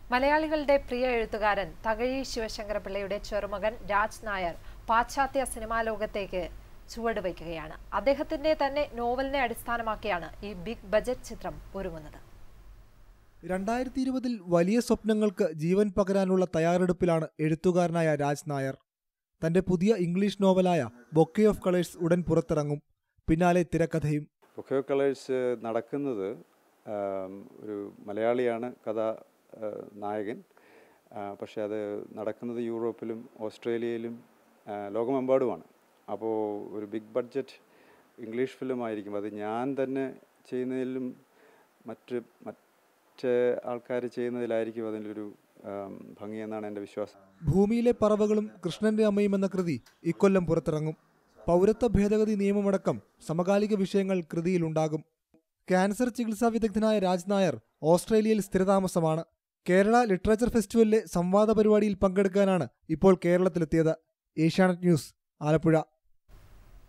മലയാളികളുടെ പ്രിയ എഴുത്തുകാരൻ തകഴി ശിവശങ്കരപിള്ളയുടെ ചെറുമകൻ രാജ് നായർ പാശ്ചാത്യ സിനിമാ ലോകത്തേക്ക് ചുവട് വയ്ക്കുകയാണ് അദ്ദേഹത്തിന്റെ തന്നെ നോവലിനെ അടിസ്ഥാനമാക്കിയാണ് ഈ ബിഗ് ബജറ്റ് ചിത്രം ഒരുങ്ങുന്നത് രണ്ടായിരത്തി ഇരുപതിൽ വലിയ സ്വപ്നങ്ങൾക്ക് ജീവൻ പകരാനുള്ള തയ്യാറെടുപ്പിലാണ് എഴുത്തുകാരനായ രാജ് നായർ തന്റെ പുതിയ ഇംഗ്ലീഷ് നോവലായ ബൊക്കെ ഓഫ് കളേഴ്സ് ഉടൻ പുറത്തിറങ്ങും പിന്നാലെ തിരക്കഥയും ബൊക്കെ കളേഴ്സ് നടക്കുന്നത് ആം, ഒരു മലയാളിയാണ് കഥ ആ, നായകൻ ആ, പക്ഷേ അത് നടക്കുന്നത് യൂറോപ്പിലും ഓസ്ട്രേലിയയിലും ആ, ലോകമെമ്പാടുമാണ് അപ്പോൾ ഒരു ബിഗ് ബഡ്ജറ്റ് ഇംഗ്ലീഷ് ഫിലിം ആയിരിക്കും അത് ഞാൻ തന്നെ ചെയ്യുന്നതിലും മറ്റ് മറ്റ് ആൾക്കാർ ചെയ്യുന്നതിലായിരിക്കും അതിലൊരു ആം, ഭംഗിയെന്നാണ് എൻ്റെ വിശ്വാസം ഭൂമിയിലെ പറവകളും കൃഷ്ണന്റെ അമ്മയും എന്ന കൃതി ഇക്കൊല്ലം പുറത്തിറങ്ങും പൗരത്വ ഭേദഗതി നിയമമടക്കം സമകാലിക വിഷയങ്ങൾ കൃതിയിലുണ്ടാകും ക്യാൻസർ ചികിത്സാ വിദഗ്ധനായ രാജ് നായർ ഓസ്ട്രേലിയയിൽ സ്ഥിരതാമസമാണ് കേരള ലിറ്ററേച്ചർ ഫെസ്റ്റിവലിലെ സംവാദ പരിപാടിയിൽ പങ്കെടുക്കാനാണ് ഇപ്പോൾ കേരളത്തിലെത്തിയത് ഏഷ്യാനെറ്റ് ന്യൂസ് ആലപ്പുഴ